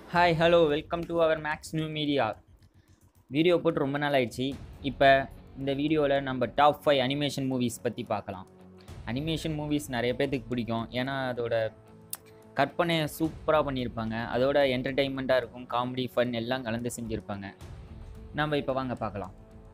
hi hello welcome to our Max new media video போட்டு ரொம்ப நாள் ஆயிடுச்சு இப்போ இந்த வீடியோவில் நம்ம டாப் ஃபைவ் அனிமேஷன் மூவிஸ் பற்றி பார்க்கலாம் அனிமேஷன் மூவிஸ் நிறைய பேர்த்துக்கு பிடிக்கும் ஏன்னா அதோட கற்பனை சூப்பராக பண்ணியிருப்பாங்க அதோட என்டர்டெயின்மெண்ட்டாக இருக்கும் காமெடி ஃபன் எல்லாம் கலந்து செஞ்சுருப்பாங்க நம்ம இப்போ வாங்க பார்க்கலாம்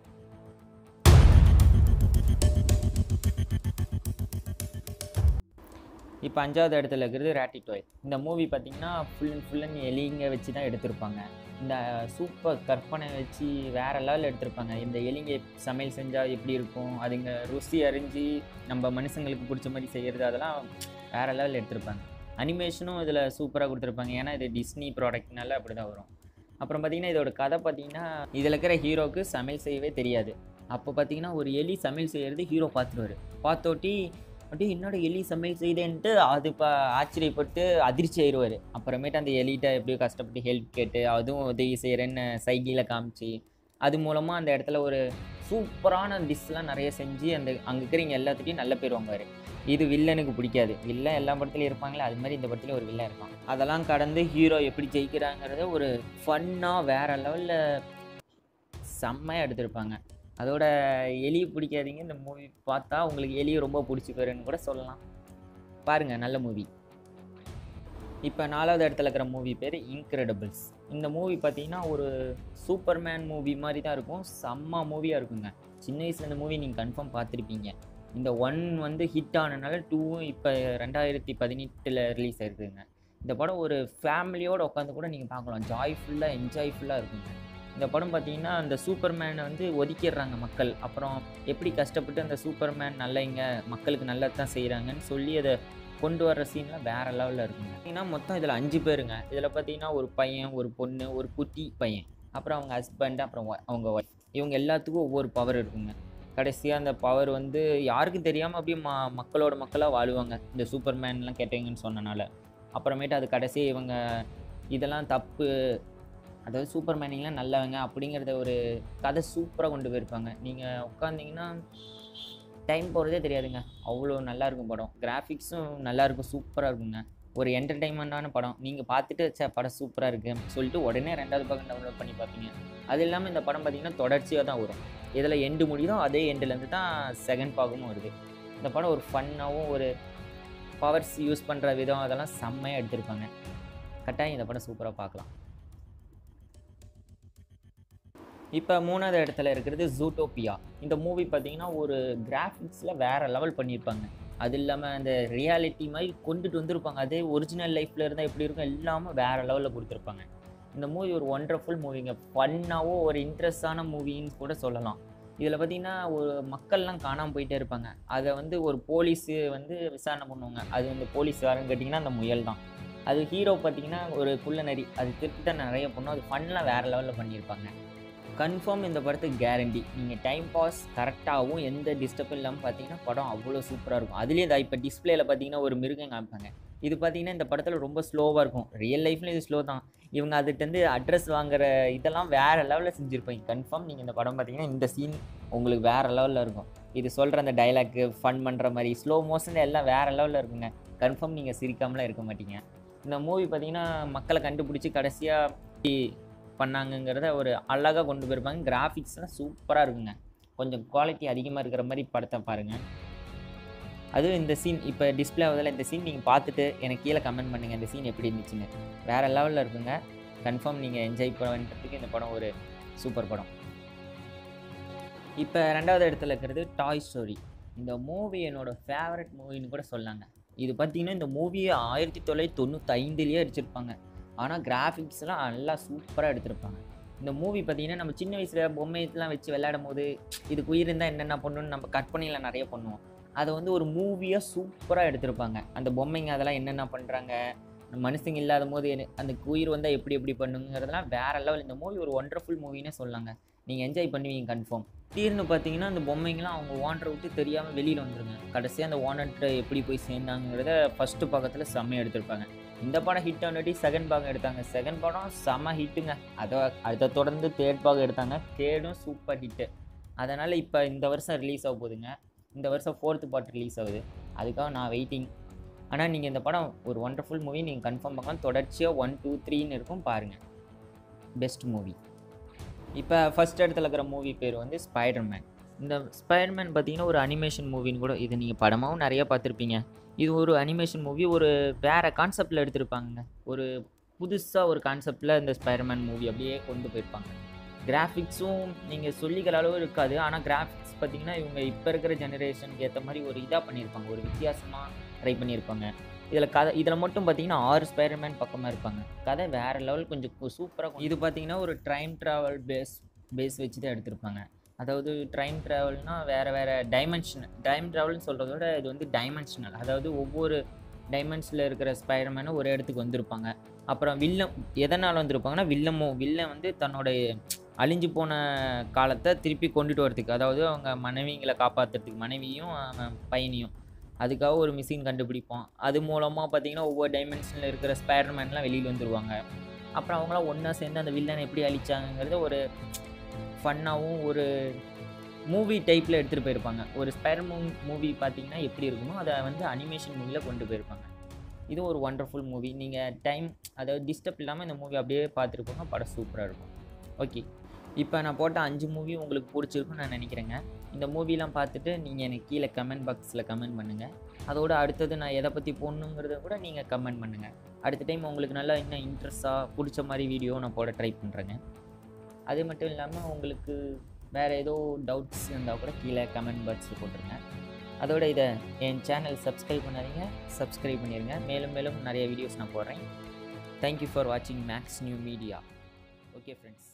இப்போ அஞ்சாவது இடத்துல இருக்கிறது ரேட்டிடோய் இந்த மூவி பார்த்தீங்கன்னா ஃபுல் அண்ட் ஃபுல் அண்ட் எலிங்க வச்சு தான் எடுத்திருப்பாங்க இந்த சூப்பர் கற்பனை வச்சு வேற லெவலில் எடுத்திருப்பாங்க இந்த எலிங்க சமையல் செஞ்சால் எப்படி இருக்கும் அதுங்க ருசி அறிஞ்சு நம்ம மனுஷங்களுக்கு பிடிச்ச மாதிரி செய்கிறது அதெல்லாம் வேற லெவலில் எடுத்திருப்பாங்க அனிமேஷனும் இதில் சூப்பராக கொடுத்துருப்பாங்க ஏன்னா இது டிஸ்னி ப்ராடக்ட்னால அப்படி தான் வரும் அப்புறம் பார்த்தீங்கன்னா இதோட கதை பார்த்தீங்கன்னா இதில் இருக்கிற ஹீரோவுக்கு சமையல் செய்யவே தெரியாது அப்போ பார்த்தீங்கன்னா ஒரு எலி சமையல் செய்கிறது ஹீரோ பார்த்துருவாரு பார்த்தோட்டி அப்படியே என்னோட எலி சமையல் செய்தேன்ட்டு அது இப்போ ஆச்சரியப்பட்டு அதிர்ச்சி ஆயிடுவார் அப்புறமேட்டு அந்த எலிகிட்ட எப்படியோ கஷ்டப்பட்டு ஹெல்ப் கேட்டு அதுவும் உதவி செய்கிறேன்னு சைக்கிளில் காமிச்சு அது மூலமாக அந்த இடத்துல ஒரு சூப்பரான டிஷ்லாம் நிறைய செஞ்சு அந்த அங்கே இருக்கிறவங்க எல்லாத்துட்டையும் நல்ல பேர் வாங்குவார் இது வில்லனுக்கு பிடிக்காது வில்லன் எல்லா படத்துலையும் இருப்பாங்களே அது மாதிரி இந்த படத்துலையும் ஒரு வில்லன் இருப்பான் அதெல்லாம் கடந்து ஹீரோ எப்படி ஜெயிக்கிறாங்கிறத ஒரு ஃபன்னாக வேறு லெவலில் செம்மையாக எடுத்திருப்பாங்க அதோட எலி பிடிக்காதீங்க இந்த மூவி பார்த்தா உங்களுக்கு எலி ரொம்ப பிடிச்சி போயிருன்னு கூட சொல்லலாம் பாருங்கள் நல்ல மூவி இப்போ நாலாவது இடத்துல இருக்கிற மூவி பேர் இன்க்ரெடிபிள்ஸ் இந்த மூவி பார்த்தீங்கன்னா ஒரு சூப்பர்மேன் மூவி மாதிரி தான் இருக்கும் செம்ம மூவியாக இருக்குங்க சின்ன வயசில் இந்த மூவி நீங்கள் கன்ஃபார்ம் பார்த்துருப்பீங்க இந்த ஒன் வந்து ஹிட் ஆனனால டூவும் இப்போ ரெண்டாயிரத்தி பதினெட்டில் ரிலீஸ் ஆயிருக்குங்க இந்த படம் ஒரு ஃபேமிலியோடு உட்காந்து கூட நீங்கள் பார்க்கலாம் ஜாய்ஃபுல்லாக என்ஜாய்ஃபுல்லாக இருக்குங்க இந்த படம் பார்த்தீங்கன்னா அந்த சூப்பர்மேனை வந்து ஒதுக்கிடுறாங்க மக்கள் அப்புறம் எப்படி கஷ்டப்பட்டு அந்த சூப்பர்மேன் நல்லைங்க மக்களுக்கு நல்லது தான் செய்கிறாங்கன்னு சொல்லி அதை கொண்டு வர்ற சீன்லாம் வேறு லெவலில் இருக்குங்க பார்த்தீங்கன்னா மொத்தம் இதில் அஞ்சு பேருங்க இதில் பார்த்தீங்கன்னா ஒரு பையன் ஒரு பொண்ணு ஒரு குட்டி பையன் அப்புறம் அவங்க ஹஸ்பண்ட் அப்புறம் wi- அவங்க ஒய்ஃப் இவங்க எல்லாத்துக்கும் ஒவ்வொரு பவர் இருக்குங்க கடைசியாக அந்த பவர் வந்து யாருக்கும் தெரியாமல் அப்படியே ம மக்களோட மக்களாக வாழுவாங்க இந்த சூப்பர்மேன்லாம் கேட்டீங்கன்னு சொன்னனால அப்புறமேட்டு அது கடைசி இவங்க இதெல்லாம் தப்பு அதாவது சூப்பர் மேனிங்லாம் நல்லவங்க அப்படிங்கிறத ஒரு கதை சூப்பராக கொண்டு போயிருப்பாங்க நீங்கள் உட்காந்திங்கன்னா டைம் போகிறதே தெரியாதுங்க அவ்வளோ நல்லா இருக்கும் படம் கிராஃபிக்ஸும் நல்லா இருக்கும் சூப்பராக இருக்குங்க ஒரு என்டர்டைன்மெண்ட்டான படம் நீங்கள் பார்த்துட்டு சே படம் சூப்பராக இருக்குது சொல்லிட்டு உடனே ரெண்டாவது பக்கம் டவுன்லோட் பண்ணி பார்ப்பீங்க அது இல்லாமல் இந்த படம் பார்த்தீங்கன்னா தொடர்ச்சியாக தான் வரும் இதில் எண்டு முடியுதோ அதே எண்டுலேருந்து தான் செகண்ட் பாகமும் வருது இந்த படம் ஒரு ஃபன்னாகவும் ஒரு பவர்ஸ் யூஸ் பண்ணுற விதம் அதெல்லாம் செம்மையாக எடுத்திருப்பாங்க கட்டாயம் இந்த படம் சூப்பராக பார்க்கலாம் இப்போ மூணாவது இடத்துல இருக்கிறது ஜூட்டோபியா இந்த மூவி பார்த்தீங்கன்னா ஒரு கிராஃபிக்ஸில் வேறு லெவல் பண்ணியிருப்பாங்க அது இல்லாமல் அந்த ரியாலிட்டி மாதிரி கொண்டுட்டு வந்திருப்பாங்க அதே ஒரிஜினல் லைஃப்பில் இருந்தால் எப்படி இருக்கும் எல்லாமே வேறு லெவலில் கொடுத்துருப்பாங்க இந்த மூவி ஒரு ஒண்டர்ஃபுல் மூவிங்க ஃபன்னாகவும் ஒரு இன்ட்ரெஸ்டான மூவின்னு கூட சொல்லலாம் இதில் பார்த்தீங்கன்னா ஒரு மக்கள்லாம் காணாமல் போயிட்டே இருப்பாங்க அதை வந்து ஒரு போலீஸு வந்து விசாரணை பண்ணுவாங்க அது வந்து போலீஸ் யாருன்னு கேட்டிங்கன்னா அந்த முயல் தான் அது ஹீரோ பார்த்தீங்கன்னா ஒரு குள்ள நரி அது திருப்பி தான் நிறைய பண்ணும் அது ஃபன்லாம் வேறு லெவலில் பண்ணியிருப்பாங்க கன்ஃபார்ம் இந்த படத்துக்கு கேரண்டி நீங்கள் டைம் பாஸ் கரெக்டாகவும் எந்த டிஸ்டர்பும் இல்லாமல் பார்த்தீங்கன்னா படம் அவ்வளோ சூப்பராக இருக்கும் அதுலேயே தான் இப்போ டிஸ்பிளேல பார்த்தீங்கன்னா ஒரு மிருகம் காமிப்பாங்க இது பார்த்தீங்கன்னா இந்த படத்தில் ரொம்ப ஸ்லோவாக இருக்கும் ரியல் லைஃப்ல இது ஸ்லோ தான் இவங்க அதுகிட்டேருந்து அட்ரஸ் வாங்குற இதெல்லாம் வேறு லெவலில் செஞ்சுருப்பாங்க கன்ஃபார்ம் நீங்கள் இந்த படம் பார்த்தீங்கன்னா இந்த சீன் உங்களுக்கு வேறு லெவலில் இருக்கும் இது சொல்கிற அந்த டைலாக்கு ஃபன் பண்ணுற மாதிரி ஸ்லோ மோஷன் எல்லாம் வேறு லெவலில் இருக்குங்க கன்ஃபார்ம் நீங்கள் சிரிக்காமலாம் இருக்க மாட்டீங்க இந்த மூவி பார்த்தீங்கன்னா மக்களை கண்டுபிடிச்சி கடைசியாக பண்ணாங்கங்கிறத ஒரு அழகாக கொண்டு போயிருப்பாங்க கிராஃபிக்ஸ்லாம் சூப்பராக இருக்குங்க கொஞ்சம் குவாலிட்டி அதிகமாக இருக்கிற மாதிரி படத்தை பாருங்கள் அதுவும் இந்த சீன் இப்போ டிஸ்பிளே ஆகுதில் இந்த சீன் நீங்கள் பார்த்துட்டு எனக்கு கீழே கமெண்ட் பண்ணுங்கள் இந்த சீன் எப்படி இருந்துச்சுன்னு வேறு லெவலில் இருக்குங்க கன்ஃபார்ம் நீங்கள் என்ஜாய் பண்ணுறதுக்கு இந்த படம் ஒரு சூப்பர் படம் இப்போ ரெண்டாவது இடத்துல இருக்கிறது டாய் ஸ்டோரி இந்த மூவி என்னோடய ஃபேவரட் மூவின்னு கூட சொல்லாங்க இது பார்த்தீங்கன்னா இந்த மூவியை ஆயிரத்தி தொள்ளாயிரத்தி தொண்ணூற்றி ஐந்துலேயே அடிச்சிருப்பாங்க ஆனால் கிராஃபிக்ஸ்லாம் நல்லா சூப்பராக எடுத்திருப்பாங்க இந்த மூவி பார்த்தீங்கன்னா நம்ம சின்ன வயசில் பொம்மையெல்லாம் வச்சு விளையாடும் போது இதுக்கு உயிர் இருந்தால் என்னென்ன பண்ணணும்னு நம்ம கற்பனையில் நிறைய பண்ணுவோம் அதை வந்து ஒரு மூவியாக சூப்பராக எடுத்திருப்பாங்க அந்த பொம்மைங்க அதெல்லாம் என்னென்ன பண்ணுறாங்க மனுஷங்க இல்லாத போது என்ன- அந்த உயிர் வந்தால் எப்படி எப்படி பண்ணுங்கிறதெல்லாம் வேற லெவல் இந்த மூவி ஒரு ஒண்டர்ஃபுல் மூவினே சொல்லாங்க நீங்கள் என்ஜாய் பண்ணுவீங்க கன்ஃபார்ம் திடீர்னு பார்த்தீங்கன்னா அந்த பொம்மைங்களாம் அவங்க ஓனரை விட்டு தெரியாமல் வெளியில் வந்துருங்க கடைசியாக அந்த ஓனர்கிட்ட எப்படி போய் சேர்ந்தாங்கிறத ஃபஸ்ட்டு பக்கத்தில் செம்மையாக எடுத்திருப்பாங்க இந்த படம் ஹிட் ஆனடி செகண்ட் பாகம் எடுத்தாங்க செகண்ட் படம் செம்ம ஹிட்டுங்க அதை அதை தொடர்ந்து தேர்ட் பாகம் எடுத்தாங்க தேர்டும் சூப்பர் ஹிட்டு அதனால் இப்போ இந்த வருஷம் ரிலீஸ் ஆக போகுதுங்க இந்த வருஷம் ஃபோர்த்து பார்ட் ரிலீஸ் ஆகுது அதுக்காக நான் வெயிட்டிங் ஆனால் நீங்கள் இந்த படம் ஒரு ஒண்டர்ஃபுல் மூவி நீங்கள் கன்ஃபார்ம் பண்ணலாம் தொடர்ச்சியாக ஒன் டூ த்ரீன்னு இருக்கும் பாருங்கள் பெஸ்ட் மூவி இப்போ ஃபஸ்ட் இடத்துல இருக்கிற மூவி பேர் வந்து ஸ்பைடர்மேன் இந்த ஸ்பைடர்மேன் பார்த்தீங்கன்னா ஒரு அனிமேஷன் மூவின்னு கூட இது நீங்கள் படமாகவும் நிறைய பார்த்துருப்பீங்க இது ஒரு அனிமேஷன் மூவி ஒரு வேறு கான்செப்டில் எடுத்திருப்பாங்க ஒரு புதுசாக ஒரு கான்செப்டில் இந்த ஸ்பைடர்மேன் மூவி அப்படியே கொண்டு போயிருப்பாங்க கிராஃபிக்ஸும் நீங்கள் சொல்லிக்கிற அளவு இருக்காது ஆனால் கிராஃபிக்ஸ் பார்த்தீங்கன்னா இவங்க இப்போ இருக்கிற ஜெனரேஷனுக்கு ஏற்ற மாதிரி ஒரு இதாக பண்ணியிருப்பாங்க ஒரு வித்தியாசமாக ட்ரை பண்ணியிருப்பாங்க இதில் கதை இதில் மட்டும் பார்த்தீங்கன்னா ஆறு ஸ்பைடர்மேன் பக்கமாக இருப்பாங்க கதை வேறு லெவல் கொஞ்சம் சூப்பராக இது பார்த்தீங்கன்னா ஒரு டைம் ட்ராவல் பேஸ் பேஸ் வச்சு தான் எடுத்திருப்பாங்க அதாவது டைம் ட்ராவல்னால் வேறு வேறு டைமென்ஷனல் டைம் ட்ராவல்னு சொல்கிறத விட இது வந்து டைமென்ஷனல் அதாவது ஒவ்வொரு டைமென்ஷனில் இருக்கிற ஸ்பைடர்மேனும் ஒரு இடத்துக்கு வந்திருப்பாங்க அப்புறம் வில்லம் எதனால் வந்திருப்பாங்கன்னா வில்லமோ வில்லன் வந்து தன்னோட அழிஞ்சு போன காலத்தை திருப்பி கொண்டுட்டு வரதுக்கு அதாவது அவங்க மனைவிங்களை காப்பாற்றுறதுக்கு மனைவியும் அவன் பையனையும் அதுக்காக ஒரு மிஷின் கண்டுபிடிப்பான் அது மூலமாக பார்த்தீங்கன்னா ஒவ்வொரு டைமென்ஷனில் இருக்கிற ஸ்பைடர்மேன்லாம் வெளியில் வந்துடுவாங்க அப்புறம் அவங்களாம் ஒன்றா சேர்ந்து அந்த வில்லனை எப்படி அழிச்சாங்கங்கிறத ஒரு ஃபன்னாகவும் ஒரு மூவி டைப்பில் எடுத்துகிட்டு போயிருப்பாங்க ஒரு ஸ்பைடர் மூவி பார்த்தீங்கன்னா எப்படி இருக்குமோ அதை வந்து அனிமேஷன் மூவியில் கொண்டு போயிருப்பாங்க இது ஒரு ஒண்டர்ஃபுல் மூவி நீங்கள் டைம் அதாவது டிஸ்டர்ப் இல்லாமல் இந்த மூவி அப்படியே பார்த்துருப்போங்க படம் சூப்பராக இருக்கும் ஓகே இப்போ நான் போட்ட அஞ்சு மூவி உங்களுக்கு பிடிச்சிருக்குன்னு நான் நினைக்கிறேங்க இந்த மூவிலாம் பார்த்துட்டு நீங்கள் எனக்கு கீழே கமெண்ட் பாக்ஸில் கமெண்ட் பண்ணுங்கள் அதோட அடுத்தது நான் எதை பற்றி போடணுங்கிறத கூட நீங்கள் கமெண்ட் பண்ணுங்கள் அடுத்த டைம் உங்களுக்கு நல்லா இன்னும் இன்ட்ரெஸ்ட்டாக பிடிச்ச மாதிரி வீடியோ நான் போட ட்ரை பண்ணுறேங்க அது மட்டும் இல்லாமல் உங்களுக்கு வேறு ஏதோ டவுட்ஸ் இருந்தால் கூட கீழே கமெண்ட் பாக்ஸில் போட்டுருங்க அதோட இதை என் சேனல் சப்ஸ்கிரைப் பண்ணாதீங்க சப்ஸ்கிரைப் பண்ணிடுங்க மேலும் மேலும் நிறைய வீடியோஸ் நான் போடுறேன் தேங்க்யூ ஃபார் வாட்சிங் Max new media okay friends